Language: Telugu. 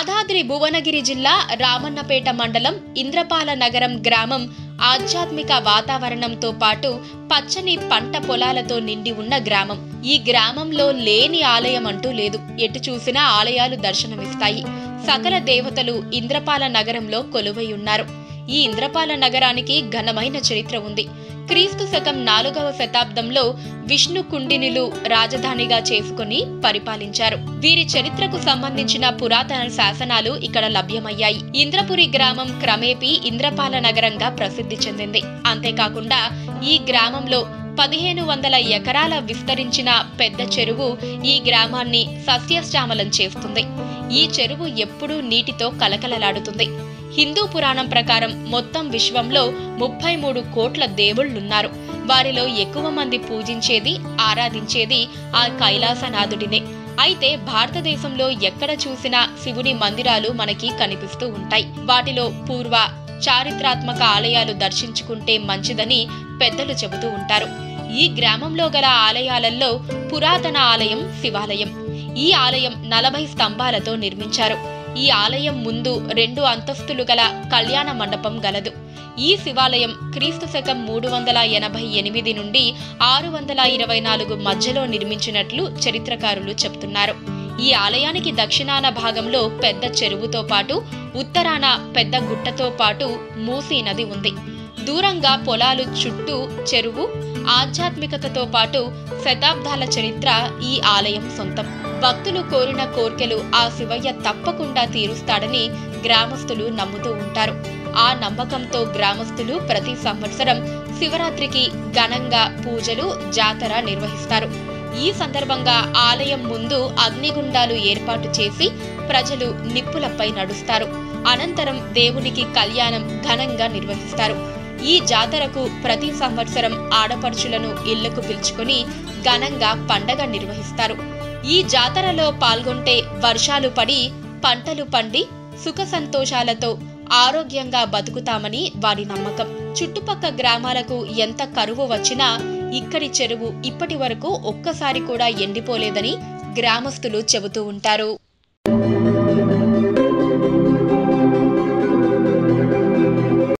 యాదాద్రి భువనగిరి జిల్లా రామన్నపేట మండలం ఇంద్రపాల నగరం గ్రామం ఆధ్యాత్మిక వాతావరణంతో పాటు పచ్చని పంట పొలాలతో నిండి ఉన్న గ్రామం ఈ గ్రామంలో లేని ఆలయం అంటూ లేదు ఎటు చూసినా ఆలయాలు దర్శనమిస్తాయి సకల దేవతలు ఇంద్రపాల నగరంలో కొలువై ఉన్నారు ఈ ఇంద్రపాల నగరానికి ఘనమైన చరిత్ర ఉంది క్రీస్తు శకం నాలుగవ శతాబ్దంలో విష్ణు కుండినులు రాజధానిగా చేసుకుని పరిపాలించారు వీరి చరిత్రకు సంబంధించిన పురాతన శాసనాలు ఇక్కడ లభ్యమయ్యాయి ఇంద్రపురి గ్రామం క్రమేపీ ఇంద్రపాల నగరంగా ప్రసిద్ధి చెందింది అంతేకాకుండా ఈ గ్రామంలో పదిహేను వందల ఎకరాల విస్తరించిన పెద్ద చెరువు ఈ గ్రామాన్ని సస్యశ్యామలం చేస్తుంది ఈ చెరువు ఎప్పుడూ నీటితో కలకలలాడుతుంది హిందూ పురాణం ప్రకారం మొత్తం విశ్వంలో ముప్పై మూడు కోట్ల దేవుళ్ళున్నారు వారిలో ఎక్కువ మంది పూజించేది ఆరాధించేది ఆ కైలాసనాథుడినే అయితే భారతదేశంలో ఎక్కడ చూసినా శివుని మందిరాలు మనకి కనిపిస్తూ ఉంటాయి వాటిలో పూర్వ చారిత్రాత్మక ఆలయాలు దర్శించుకుంటే మంచిదని పెద్దలు చెబుతూ ఉంటారు ఈ గ్రామంలో గల ఆలయాలలో పురాతన ఆలయం శివాలయం ఈ ఆలయం నలభై స్తంభాలతో నిర్మించారు ఈ ఆలయం ముందు రెండు అంతస్తులు గల కళ్యాణ మండపం గలదు ఈ శివాలయం క్రీస్తు శకం మూడు వందల ఎనభై ఎనిమిది నుండి ఆరు వందల ఇరవై నాలుగు మధ్యలో నిర్మించినట్లు చరిత్రకారులు చెప్తున్నారు ఈ ఆలయానికి దక్షిణాన భాగంలో పెద్ద చెరువుతో పాటు ఉత్తరాన పెద్ద గుట్టతో పాటు మూసీ నది ఉంది దూరంగా పొలాలు చుట్టూ చెరువు ఆధ్యాత్మికతతో పాటు శతాబ్దాల చరిత్ర ఈ ఆలయం సొంతం భక్తులు కోరిన కోర్కెలు ఆ శివయ్య తప్పకుండా తీరుస్తాడని గ్రామస్తులు నమ్ముతూ ఉంటారు ఆ నమ్మకంతో గ్రామస్తులు ప్రతి సంవత్సరం శివరాత్రికి ఘనంగా పూజలు జాతర నిర్వహిస్తారు ఈ సందర్భంగా ఆలయం ముందు అగ్నిగుండాలు ఏర్పాటు చేసి ప్రజలు నిప్పులపై నడుస్తారు అనంతరం దేవునికి కళ్యాణం ఘనంగా నిర్వహిస్తారు ఈ జాతరకు ప్రతి సంవత్సరం ఆడపడుచులను ఇళ్లకు పిలుచుకొని ఘనంగా పండగ నిర్వహిస్తారు ఈ జాతరలో పాల్గొంటే వర్షాలు పడి పంటలు పండి సుఖ సంతోషాలతో ఆరోగ్యంగా బతుకుతామని వారి నమ్మకం చుట్టుపక్క గ్రామాలకు ఎంత కరువు వచ్చినా ఇక్కడి చెరువు ఇప్పటి వరకు ఒక్కసారి కూడా ఎండిపోలేదని గ్రామస్తులు చెబుతూ ఉంటారు